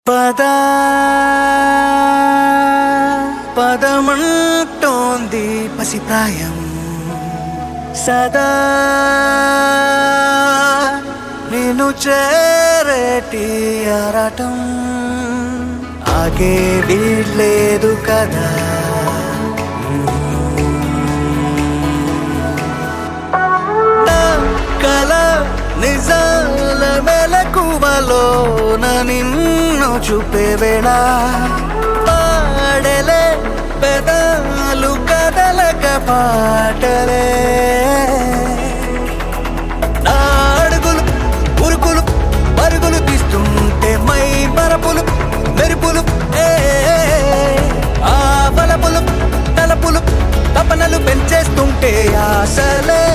పద పదమంటోంది పసిప్రాయం సదా నేను చేరేటి ఆరాటం ఆగే వీల్లేదు కదా నా కల నిజాల మెలకువలో నిన్ను చూపే వేళ పాడలే పెదాలు కదలక పాటలే నా అడుగులు ఉరుకులు పరుగులు తీస్తుంటే మై మరపులు మెరుపులు ఏ ఆ బలపులు తలపులు తపనలు పెంచేస్తుంటే ఆశలే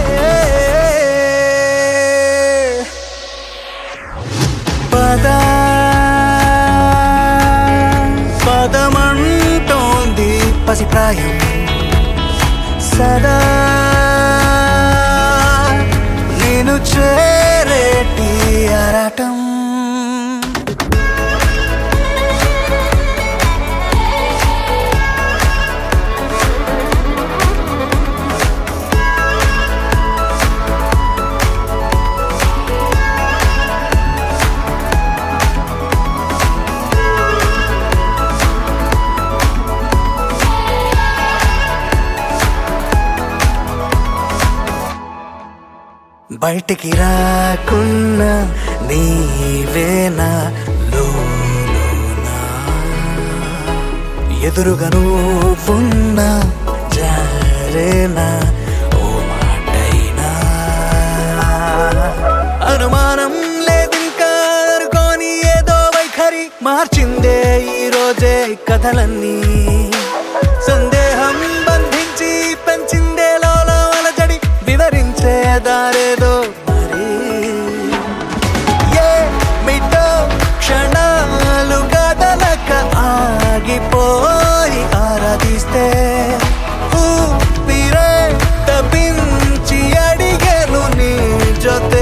పద పదమంటోంది పసిప్రాయం సదా నేను చేరేటి ఆరాటం బయటికి రాకున్నా నీవేనా లోలోనా ఎదురుగా నువ్వున్నా జారేనా ఓ మాటైనా అనుమానం లేదింకా అనుకోని ఏదో వైఖరి మార్చిందే ఈ రోజే కథలన్నీ సందేహం బంధించి పెంచిందే లోలో అలజడి వివరించే దారేదో మరి ఏ మిటో క్షణాలు గదలక ఆగిపోయి ఆరాధిస్తే ఊపిరే తప్పించి అడిగేను నీ జొతే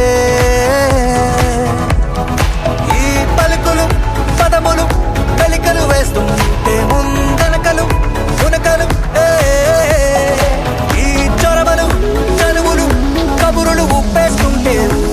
ఈ పలుకులు పదములు వెలికలు వేస్తుంటే ముందనకలు ఉనకలు ఏ, ఈ చొరవలు చనువులు కబురులు ఉప్పేస్తుంటే